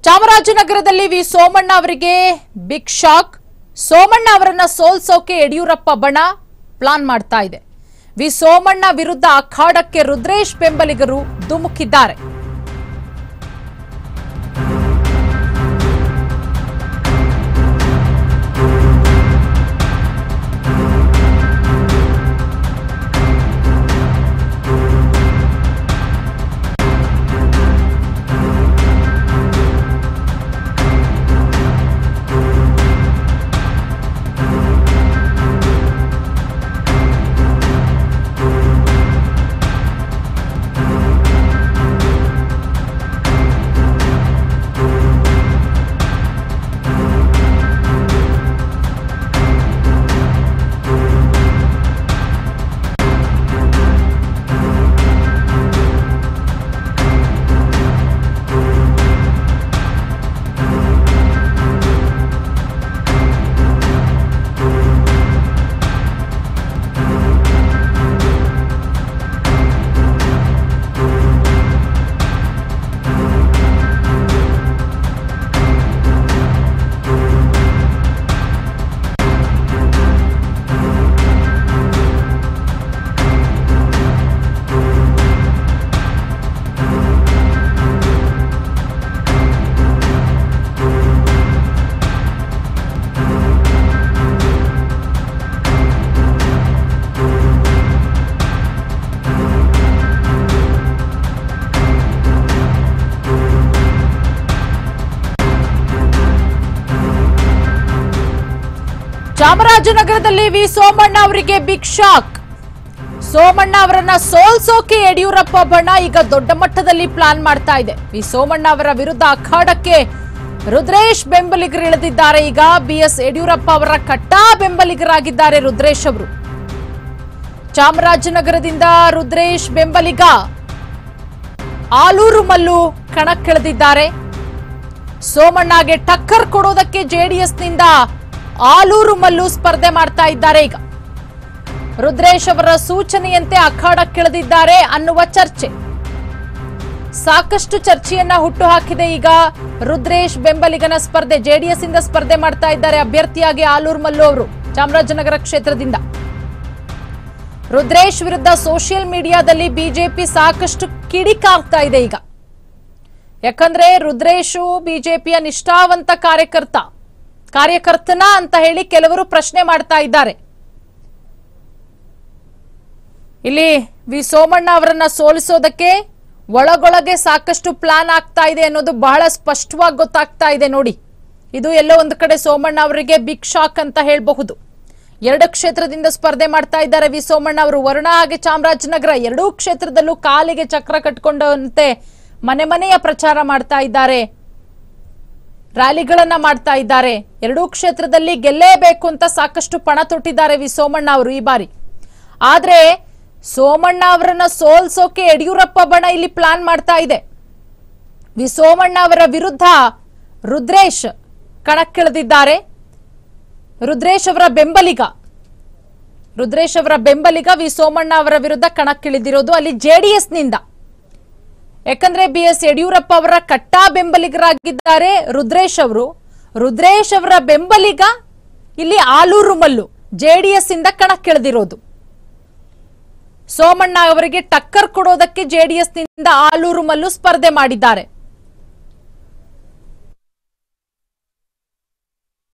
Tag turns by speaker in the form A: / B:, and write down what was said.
A: ಚಾಮರಾಜನಗರದಲ್ಲಿ ವಿ ಸೋಮಣ್ಣ ಅವರಿಗೆ big shock Somanna ಅವರನ್ನ ಸೋಲ್ಸೋಕೆ ಯಡಿಯೂರಪ್ಪ ಬಣ ಪ್ಲಾನ್ ಮಾಡ್ತಾ ಇದೆ ವಿ ಸೋಮಣ್ಣ ವಿರುದ್ಧ ಅಖಾಡಕ್ಕೆ ರುದ್ರೇಶ್ ಬೆಂಬಲಿಗರು ಧುಮುಕಿದ್ದಾರೆ ಚಾಮರಾಜನಗರದಲ್ಲಿ ವಿ ಸೋಮಣ್ಣ ಅವರಿಗೆ ಬಿಗ್ ಶಾಕ್ ಸೋಮಣ್ಣ ಅವರನ್ನ ಸೋಲ್ಸೋಕೆ ಯಡಿಯೂರಪ್ಪ ಬಣ ಈಗ ದೊಡ್ಡ ಮಟ್ಟದಲ್ಲಿ ಪ್ಲಾನ್ ಮಾಡ್ತಾ ಇದೆ ವಿ ಸೋಮಣ್ಣ ಅವರ ವಿರುದ್ಧ ಅಖಾಡಕ್ಕೆ ರುದ್ರೇಶ್ ಬೆಂಬಲಿಗರು ಇಳಿದಿದ್ದಾರೆ ಈಗ ಬಿಎಸ್ ಯಡಿಯೂರಪ್ಪ ಅವರ ಕಟ್ಟಾ ಬೆಂಬಲಿಗರಾಗಿದ್ದಾರೆ ರುದ್ರೇಶ್ ಅವರು ಚಾಮರಾಜನಗರದಿಂದ ರುದ್ರೇಶ್ ಬೆಂಬಲಿಗ ಆಲೂರು ಮಲ್ಲು ಕಣಕ್ಕಿಳಿದಿದ್ದಾರೆ ಸೋಮಣ್ಣಗೆ ಟಕ್ಕರ್ ಕೊಡೋದಕ್ಕೆ ಜೆಡಿಎಸ್ನಿಂದ ಆಲೂರು ಮಲ್ಲು ಸ್ಪರ್ಧೆ ಮಾಡ್ತಾ ಇದ್ದಾರೆ ಈಗ ರುದ್ರೇಶ್ ಅವರ ಸೂಚನೆಯಂತೆ ಅಖಾಡಕ್ಕಿಳಿದಿದ್ದಾರೆ ಅನ್ನುವ ಚರ್ಚೆ ಸಾಕಷ್ಟು ಚರ್ಚೆಯನ್ನ ಹುಟ್ಟುಹಾಕಿದೆ ಈಗ ರುದ್ರೇಶ್ ಬೆಂಬಲಿಗನ ಸ್ಪರ್ಧೆ ಜೆಡಿಎಸ್ ಇಂದ ಸ್ಪರ್ಧೆ ಮಾಡ್ತಾ ಇದ್ದಾರೆ ಅಭ್ಯರ್ಥಿಯಾಗಿ ಆಲೂರು ಮಲ್ಲು ಅವರು ಚಾಮರಾಜನಗರ ಕ್ಷೇತ್ರದಿಂದ ರುದ್ರೇಶ್ ವಿರುದ್ಧ ಸೋಷಿಯಲ್ ಮೀಡಿಯಾದಲ್ಲಿ ಬಿಜೆಪಿ ಸಾಕಷ್ಟು ಕಿಡಿಕಾಗ್ತಾ ಇದೆ ಈಗ ಯಾಕಂದ್ರೆ ರುದ್ರೇಶು ಬಿಜೆಪಿಯ ನಿಷ್ಠಾವಂತ ಕಾರ್ಯಕರ್ತ ಕಾರ್ಯಕರ್ತನ ಅಂತ ಹೇಳಿ ಕೆಲವರು ಪ್ರಶ್ನೆ ಮಾಡ್ತಾ ಇದ್ದಾರೆ ಇಲ್ಲಿ ವಿ ಸೋಮಣ್ಣ ಅವರನ್ನ ಸೋಲಿಸೋದಕ್ಕೆ ಒಳಗೊಳಗೆ ಸಾಕಷ್ಟು ಪ್ಲಾನ್ ಆಗ್ತಾ ಇದೆ ಅನ್ನೋದು ಬಹಳ ಸ್ಪಷ್ಟವಾಗಿ ಗೊತ್ತಾಗ್ತಾ ಇದೆ ನೋಡಿ ಇದು ಎಲ್ಲೋ ಒಂದು ಕಡೆ ಸೋಮಣ್ಣ ಅವರಿಗೆ ಬಿಗ್ ಶಾಕ್ ಅಂತ ಹೇಳಬಹುದು ಎರಡು ಕ್ಷೇತ್ರದಿಂದ ಸ್ಪರ್ಧೆ ಮಾಡ್ತಾ ಇದ್ದಾರೆ ವಿ ಸೋಮಣ್ಣ ಅವರು ವರುಣ ಹಾಗೆ ಚಾಮರಾಜನಗರ ಎರಡೂ ಕ್ಷೇತ್ರದಲ್ಲೂ ಕಾಲಿಗೆ ಚಕ್ರ ಕಟ್ಕೊಂಡಂತೆ ಮನೆ ಮನೆಯ ಪ್ರಚಾರ ಮಾಡ್ತಾ ಇದ್ದಾರೆ ರ್ಯಾಲಿಗಳನ್ನ ಮಾಡ್ತಾ ಇದ್ದಾರೆ ಎರಡೂ ಕ್ಷೇತ್ರದಲ್ಲಿ ಗೆಲ್ಲೇಬೇಕು ಅಂತ ಸಾಕಷ್ಟು ಪಣ ತೊಟ್ಟಿದ್ದಾರೆ ವಿ ಸೋಮಣ್ಣ ಅವರು ಈ ಬಾರಿ ಆದ್ರೆ ಸೋಮಣ್ಣ ಅವರನ್ನ ಸೋಲ್ಸೋಕೆ ಯಡಿಯೂರಪ್ಪ ಬಣ ಇಲ್ಲಿ ಪ್ಲಾನ್ ಮಾಡ್ತಾ ಇದೆ ವಿ ಸೋಮಣ್ಣ ಅವರ ವಿರುದ್ಧ ರುದ್ರೇಶ್ ಕಣಕ್ಕಿಳಿದಿದ್ದಾರೆ ರುದ್ರೇಶ್ ಅವರ ಬೆಂಬಲಿಗ ರುದ್ರೇಶ್ ಅವರ ಬೆಂಬಲಿಗ ವಿ ಸೋಮಣ್ಣ ಅವರ ವಿರುದ್ಧ ಕಣಕ್ಕಿಳಿದಿರೋದು ಅಲ್ಲಿ ಜೆಡಿಎಸ್ ನಿಂದ ಯಾಕಂದ್ರೆ ಬಿ ಎಸ್ ಯಡಿಯೂರಪ್ಪ ಅವರ ಕಟ್ಟಾ ಬೆಂಬಲಿಗರಾಗಿದ್ದಾರೆ ರುದ್ರೇಶ್ ಅವರು ರುದ್ರೇಶ್ ಅವರ ಬೆಂಬಲಿಗ ಇಲ್ಲಿ ಆಲೂರು ಮಲ್ಲು ಜೆಡಿಎಸ್ ಇಂದ ಕಣಕ್ಕಿಳಿದಿರೋದು ಸೋಮಣ್ಣ ಅವರಿಗೆ ಟಕ್ಕರ್ ಕೊಡೋದಕ್ಕೆ ಜೆಡಿಎಸ್ ನಿಂದ ಆಲೂರು ಮಲ್ಲು ಸ್ಪರ್ಧೆ ಮಾಡಿದ್ದಾರೆ